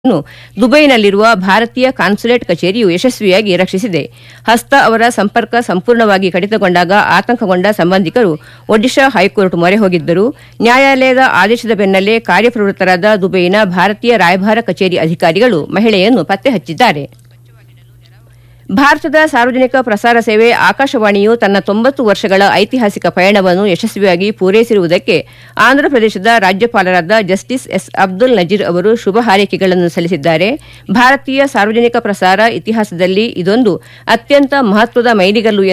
ನ್ನು ದುಬೈನಲ್ಲಿರುವ ಭಾರತೀಯ ಕಾನ್ಸುಲೇಟ್ ಕಚೇರಿಯು ಯಶಸ್ವಿಯಾಗಿ ರಕ್ಷಿಸಿದೆ ಹಸ್ತ ಅವರ ಸಂಪರ್ಕ ಸಂಪೂರ್ಣವಾಗಿ ಕಡಿತಗೊಂಡಾಗ ಆತಂಕಗೊಂಡ ಸಂಬಂಧಿಕರು ಒಡಿಶಾ ಹೈಕೋರ್ಟ್ ಮೊರೆ ಹೋಗಿದ್ದರು ನ್ಯಾಯಾಲಯದ ಆದೇಶದ ಬೆನ್ನಲ್ಲೇ ಕಾರ್ಯಪ್ರವೃತ್ತರಾದ ದುಬೈನ ಭಾರತೀಯ ರಾಯಭಾರ ಕಚೇರಿ ಅಧಿಕಾರಿಗಳು ಮಹಿಳೆಯನ್ನು ಪತ್ತೆ ಹಚ್ಚಿದ್ದಾರೆ ಭಾರತದ ಸಾರ್ವಜನಿಕ ಪ್ರಸಾರ ಸೇವೆ ಆಕಾಶವಾಣಿಯು ತನ್ನ ತೊಂಬತ್ತು ವರ್ಷಗಳ ಐತಿಹಾಸಿಕ ಪಯಣವನ್ನು ಯಶಸ್ವಿಯಾಗಿ ಪೂರೈಸಿರುವುದಕ್ಕೆ ಆಂಧ್ರಪ್ರದೇಶದ ರಾಜ್ಯಪಾಲರಾದ ಜಸ್ಟಿಸ್ ಎಸ್ ಅಬ್ದುಲ್ ನಜೀರ್ ಅವರು ಶುಭ ಹಾರೈಕೆಗಳನ್ನು ಸಲ್ಲಿಸಿದ್ದಾರೆ ಭಾರತೀಯ ಸಾರ್ವಜನಿಕ ಪ್ರಸಾರ ಇತಿಹಾಸದಲ್ಲಿ ಇದೊಂದು ಅತ್ಯಂತ ಮಹತ್ವದ ಮೈಲಿಗಲ್ಲು